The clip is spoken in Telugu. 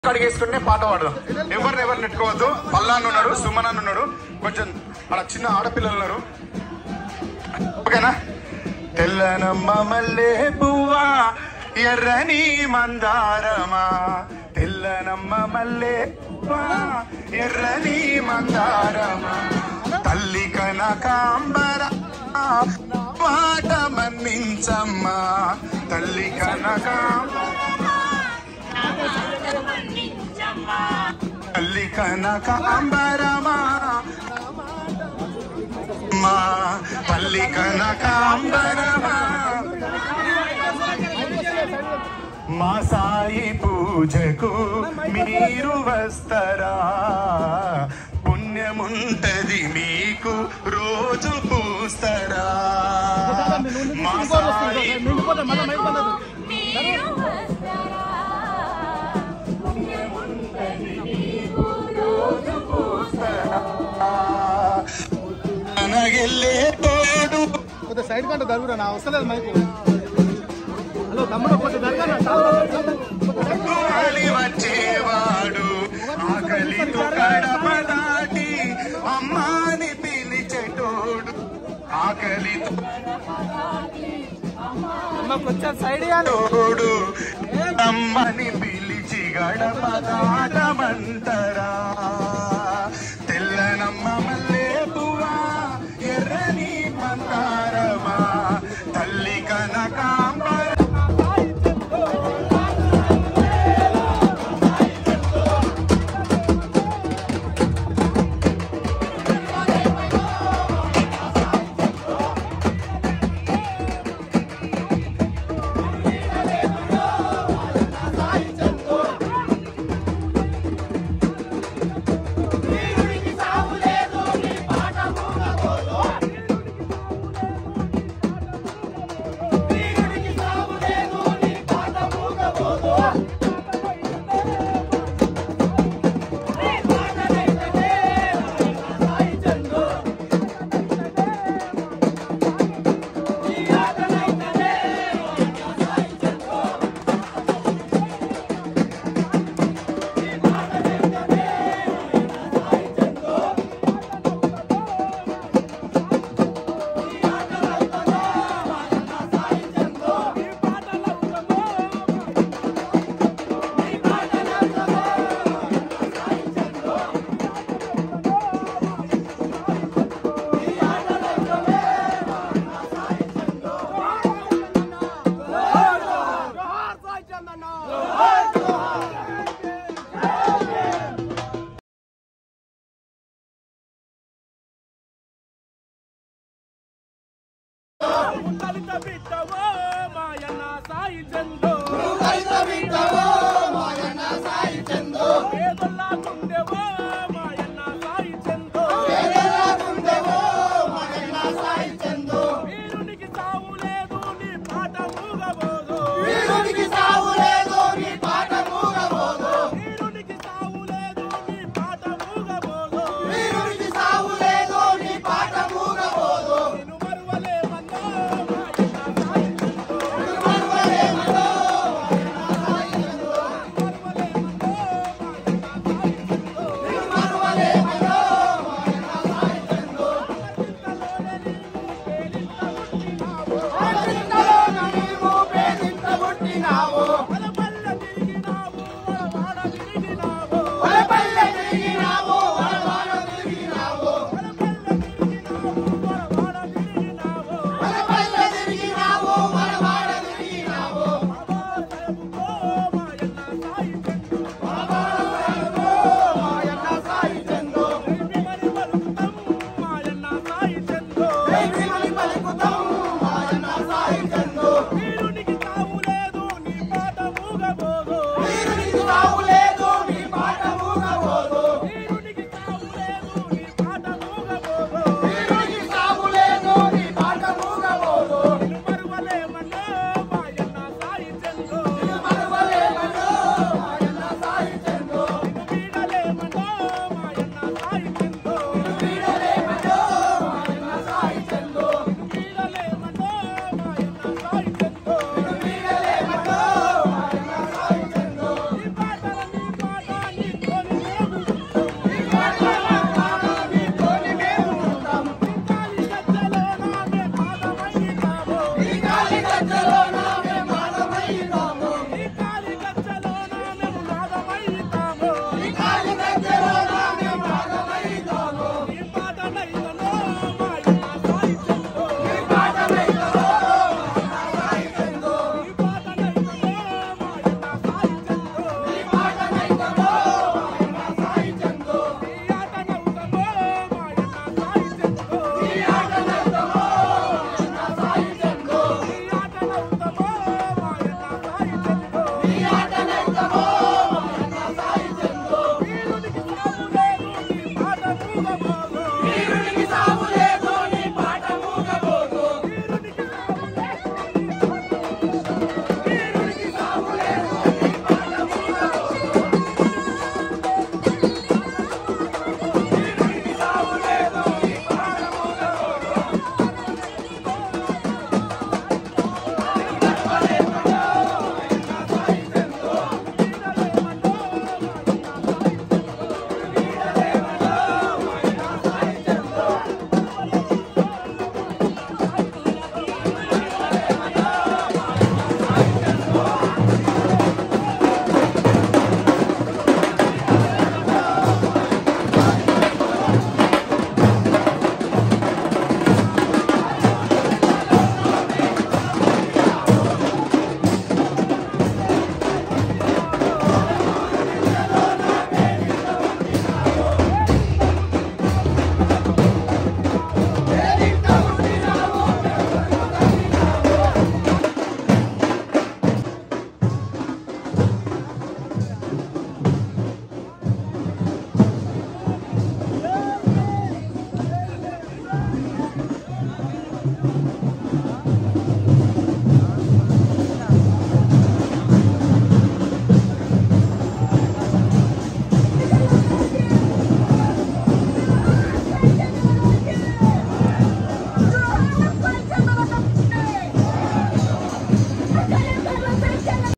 కడిగేసుకుంటే పాట పాడదాం ఎవరిని ఎవరు నెట్టుకోవద్దు పల్లాన్ని ఉన్నాడు సుమన్ ఉన్నాడు కొంచెం అక్కడ చిన్న ఆడపిల్లలు ఉన్నారు ఓకేనా తెల్లనమ్మ మల్లె పువ్వా ఎర్రని మందారమా తెల్లనమ్మ మల్లె పువ్వా ఎర్రని మందారమా తల్లి కనకాంబర మాట మన్నించమ్మా తల్లి కనకాంబర తల్లి కనకాంబరమా మా తల్లి కనకాంబరమా మా సాయి పూజకు మీరు వస్తారా పుణ్యముంటది మీకు రోజు పూస్తారా మా సాయి నిండిపోతే మళ్ళీ మైక్ బంద్ అవుతుంది. అనగెళ్ళే తోడు కొద్దిగా సైడ్ కంటే జరుగురా నా వస్తలేదు మైక్ హలో తమ్ముడు కొద్దిగా జరగనా ఆకలి వచ్చేవాడు ఆకలితో కడప దాటి అమ్మాని పిలిచేటోడు ఆకలితో కొంచెం సైడ్ ఇవ్వాలి తోడు అమ్మని పిలిచి గడప దాటమంటరా